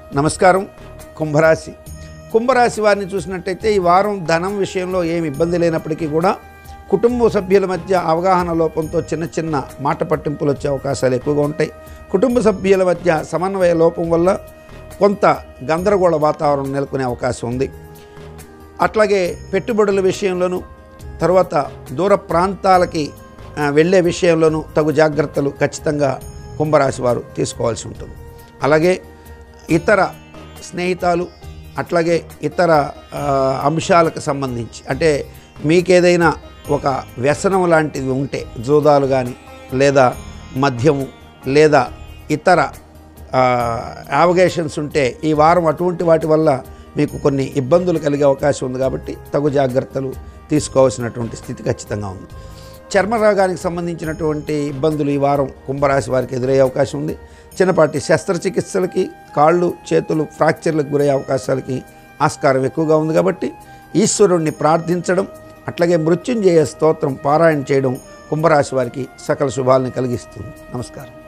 నమస్కారం కుంభరాశి కుంభరాశి వారిని చూసినట్టయితే ఈ వారం ధనం విషయంలో ఏమి ఇబ్బంది లేనప్పటికీ కూడా కుటుంబ సభ్యుల మధ్య అవగాహన లోపంతో చిన్న చిన్న మాట పట్టింపులు వచ్చే అవకాశాలు ఎక్కువగా ఉంటాయి కుటుంబ సభ్యుల మధ్య సమన్వయ లోపం వల్ల కొంత గందరగోళ వాతావరణం నెలకొనే అవకాశం ఉంది అట్లాగే పెట్టుబడుల విషయంలోనూ తర్వాత దూర ప్రాంతాలకి ఆ, వెళ్ళే విషయంలోనూ తగు జాగ్రత్తలు ఖచ్చితంగా కుంభరాశి వారు తీసుకోవాల్సి ఉంటుంది అలాగే ఇతర స్నేహితాలు అట్లాగే ఇతర ఆ, అంశాలకు సంబంధించి అంటే మీకేదైనా ఒక వ్యసనం లాంటిది ఉంటే జూదాలు కానీ లేదా మద్యము లేదా ఇతర యావగేషన్స్ ఉంటే ఈ వారం అటువంటి వాటి వల్ల మీకు కొన్ని ఇబ్బందులు కలిగే అవకాశం ఉంది కాబట్టి తగు జాగ్రత్తలు తీసుకోవాల్సినటువంటి స్థితి ఖచ్చితంగా ఉంది చర్మరోగానికి సంబంధించినటువంటి ఇబ్బందులు ఈ వారం కుంభరాశి వారికి ఎదురయ్యే అవకాశం ఉంది చిన్నపాటి శస్త్రచికిత్సలకి కాళ్ళు చేతులు ఫ్రాక్చర్లకు గురయ్యే అవకాశాలకి ఆస్కారం ఎక్కువగా ఉంది కాబట్టి ఈశ్వరుణ్ణి ప్రార్థించడం అట్లాగే మృత్యుంజయ స్తోత్రం పారాయణ చేయడం కుంభరాశి వారికి సకల శుభాలను కలిగిస్తుంది నమస్కారం